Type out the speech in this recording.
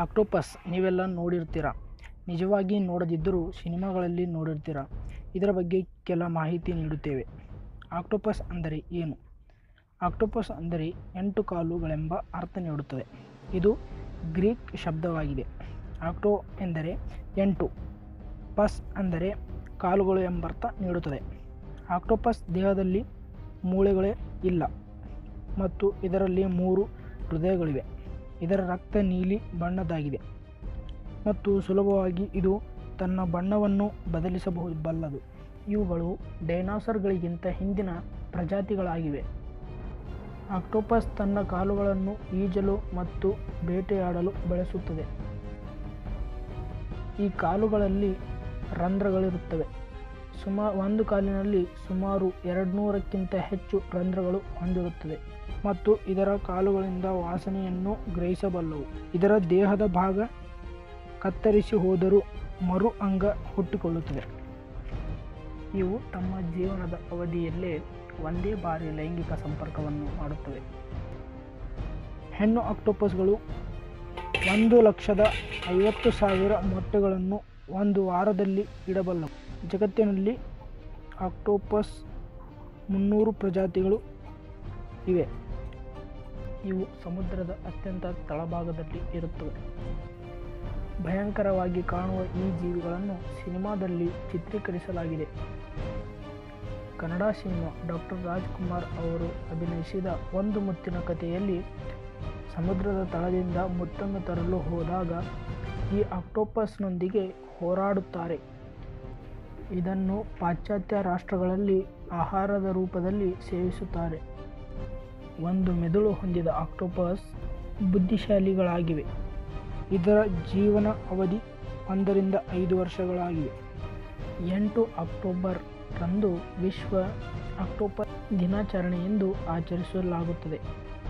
octopus ನೀವೆಲ್ಲ ನೋಡಿರ್ತೀರ ನಿಜವಾಗಿ ನೋಡದಿದ್ದರೂ ಸಿನಿಮಾಗಳಲ್ಲಿ ನೋಡಿರ್ತೀರ ಇದರ ಬಗ್ಗೆ ಕೆಲ ಮಾಹಿತಿ ನೀಡುತ್ತೇವೆ ಆಕ್ಟೋಪಸ್ ಅಂದರೆ ಏನು ಆಕ್ಟೋಪಸ್ ಅಂದರೆ ಎಂಟು ಕಾಲುಗಳೆಂಬ ಅರ್ಥ ನೀಡುತ್ತದೆ ಇದು ಗ್ರೀಕ್ ಶಬ್ದವಾಗಿದೆ ಆಕ್ಟೋ ಎಂದರೆ ಎಂಟು ಪಸ್ ಅಂದರೆ ಕಾಲುಗಳು ಎಂಬರ್ಥ ನೀಡುತ್ತದೆ ಆಕ್ಟೋಪಸ್ ದೇಹದಲ್ಲಿ ಮೂಳೆಗಳೇ ಇಲ್ಲ ಮತ್ತು ಇದರಲ್ಲಿ ಮೂರು ಹೃದಯಗಳಿವೆ ಇದರ ರಕ್ತ ನೀಲಿ ಬಣ್ಣದ್ದಾಗಿದೆ ಮತ್ತು ಸುಲಭವಾಗಿ ಇದು ತನ್ನ ಬಣ್ಣವನ್ನು ಬದಲಿಸಬಹುದು ಬಲ್ಲದು ಇವುಗಳು ಡೈನಾಸರ್ಗಳಿಗಿಂತ ಹಿಂದಿನ ಪ್ರಜಾತಿಗಳಾಗಿವೆ ಆಕ್ಟೋಪಸ್ ತನ್ನ ಕಾಲುಗಳನ್ನು ಈಜಲು ಮತ್ತು ಬೇಟೆಯಾಡಲು ಬಳಸುತ್ತದೆ ಈ ಕಾಲುಗಳಲ್ಲಿ ರಂಧ್ರಗಳಿರುತ್ತವೆ ಸುಮಾ ಒಂದು ಕಾಲಿನಲ್ಲಿ ಸುಮಾರು ಎರಡುನೂರಕ್ಕಿಂತ ಹೆಚ್ಚು ರಂಧ್ರಗಳು ಹೊಂದಿರುತ್ತದೆ ಮತ್ತು ಇದರ ಕಾಲುಗಳಿಂದ ವಾಸನೆಯನ್ನು ಗ್ರಹಿಸಬಲ್ಲವು ಇದರ ದೇಹದ ಭಾಗ ಕತ್ತರಿಸಿ ಹೋದರೂ ಮರು ಅಂಗ ಹುಟ್ಟಿಕೊಳ್ಳುತ್ತದೆ ಇವು ತಮ್ಮ ಜೀವನದ ಅವಧಿಯಲ್ಲೇ ಒಂದೇ ಬಾರಿ ಲೈಂಗಿಕ ಸಂಪರ್ಕವನ್ನು ಮಾಡುತ್ತವೆ ಹೆಣ್ಣು ಆಕ್ಟೋಪಸ್ಗಳು ಒಂದು ಲಕ್ಷದ ಐವತ್ತು ಸಾವಿರ ಮೊಟ್ಟೆಗಳನ್ನು ಒಂದು ವಾರದಲ್ಲಿ ಇಡಬಲ್ಲವು ಜಗತ್ತಿನಲ್ಲಿ ಆಕ್ಟೋಪಸ್ ಮುನ್ನೂರು ಪ್ರಜಾತಿಗಳು ಇವೆ ಇವು ಸಮುದ್ರದ ಅತ್ಯಂತ ತಳಭಾಗದಲ್ಲಿ ಇರುತ್ತವೆ ಭಯಂಕರವಾಗಿ ಕಾಣುವ ಈ ಜೀವಿಗಳನ್ನು ಸಿನಿಮಾದಲ್ಲಿ ಚಿತ್ರೀಕರಿಸಲಾಗಿದೆ ಕನ್ನಡ ಸಿನಿಮಾ ಡಾಕ್ಟರ್ ರಾಜ್ಕುಮಾರ್ ಅವರು ಅಭಿನಯಿಸಿದ ಒಂದು ಮುತ್ತಿನ ಕಥೆಯಲ್ಲಿ ಸಮುದ್ರದ ತಳದಿಂದ ಮುತ್ತನ್ನು ತರಲು ಹೋದಾಗ ಈ ಆಕ್ಟೋಪಸ್ನೊಂದಿಗೆ ಹೋರಾಡುತ್ತಾರೆ ಇದನ್ನು ಪಾಶ್ಚಾತ್ಯ ರಾಷ್ಟ್ರಗಳಲ್ಲಿ ಆಹಾರದ ರೂಪದಲ್ಲಿ ಸೇವಿಸುತ್ತಾರೆ ಒಂದು ಮೆದುಳು ಹೊಂದಿದ ಆಕ್ಟೋಪಸ್ ಬುದ್ಧಿಶಾಲಿಗಳಾಗಿವೆ ಇದರ ಜೀವನ ಅವಧಿ ಒಂದರಿಂದ ಐದು ವರ್ಷಗಳಾಗಿವೆ ಎಂಟು ಅಕ್ಟೋಬರ್ ರಂದು ವಿಶ್ವ ಆಕ್ಟೋಪಸ್ ದಿನಾಚರಣೆ ಎಂದು ಆಚರಿಸಲಾಗುತ್ತದೆ